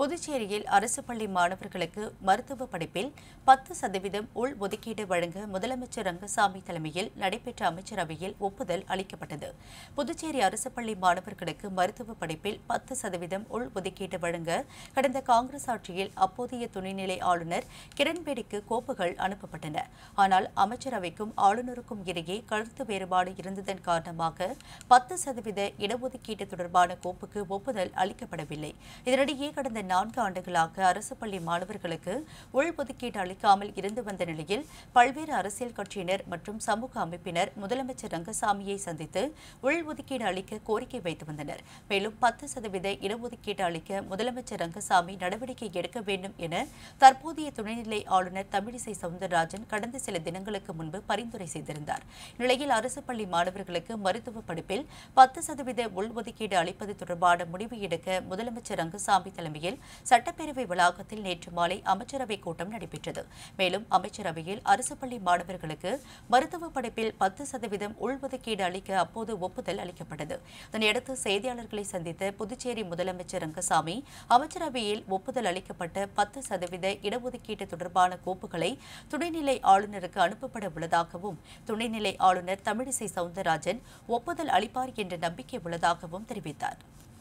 புதுச்சேரியில் அரசு பள்ளி மாணவர்களுக்கு மருத்துவ படிப்பில் பத்து சதவீதம் உள் ஒதுக்கீடு வழங்க முதலமைச்சர் ரங்கசாமி தலைமையில் நடைபெற்ற அமைச்சரவையில் ஒப்புதல் அளிக்கப்பட்டது புதுச்சேரி அரசு பள்ளி மாணவர்களுக்கு மருத்துவ படிப்பில் பத்து சதவீதம் உள் ஒதுக்கீடு வழங்க கடந்த காங்கிரஸ் ஆட்சியில் அப்போதைய துணைநிலை ஆளுநர் கிரண்பேடிக்கு கோப்புகள் அனுப்பப்பட்டன ஆனால் அமைச்சரவைக்கும் ஆளுநருக்கும் இடையே கருத்து வேறுபாடு இருந்ததன் காரணமாக பத்து சதவீத இடஒதுக்கீடு தொடர்பான கோப்புக்கு ஒப்புதல் அளிக்கப்படவில்லை இதனிடையே கடந்த நான்கு ஆண்டுகளாக அரசு பள்ளி மாணவர்களுக்கு உள்ஒதுக்கீடு அளிக்காமல் இருந்து வந்த நிலையில் பல்வேறு அரசியல் கட்சியினர் மற்றும் சமூக அமைப்பினர் முதலமைச்சர் ரங்கசாமியை சந்தித்து உள்ஒதுக்கீடு அளிக்க கோரிக்கை வைத்து வந்தனர் மேலும் பத்து சதவீத இடஒதுக்கீடு அளிக்க முதலமைச்சர் ரங்கசாமி நடவடிக்கை எடுக்க வேண்டும் என தற்போதைய துணைநிலை ஆளுநர் தமிழிசை சவுந்தரராஜன் கடந்த சில தினங்களுக்கு முன்பு பரிந்துரை செய்திருந்தார் இந்நிலையில் அரசு பள்ளி மாணவர்களுக்கு மருத்துவ படிப்பில் பத்து சதவீத உள்ஒதுக்கீடு அளிப்பது தொடர்பான முடிவு எடுக்க முதலமைச்சர் ரங்கசாமி தலைமையில் சட்டப்பேரவை வளாகத்தில் நேற்று மாலை அமைச்சரவை கூட்டம் நடைபெற்றது மேலும் அமைச்சரவையில் அரசு பள்ளி மாணவர்களுக்கு மருத்துவ படிப்பில் பத்து சதவீதம் உள்ஒதுக்கீடு அளிக்க அப்போது ஒப்புதல் அளிக்கப்பட்டது இதனையடுத்து செய்தியாளர்களை சந்தித்த புதுச்சேரி முதலமைச்சர் ரங்கசாமி அமைச்சரவையில் ஒப்புதல் அளிக்கப்பட்ட பத்து சதவீத இடஒதுக்கீடு தொடர்பான கோப்புகளை துணைநிலை ஆளுநருக்கு அனுப்பப்பட உள்ளதாகவும் துணைநிலை ஆளுநர் தமிழிசை சவுந்தரராஜன் ஒப்புதல் அளிப்பார் என்ற நம்பிக்கை உள்ளதாகவும் தெரிவித்தார்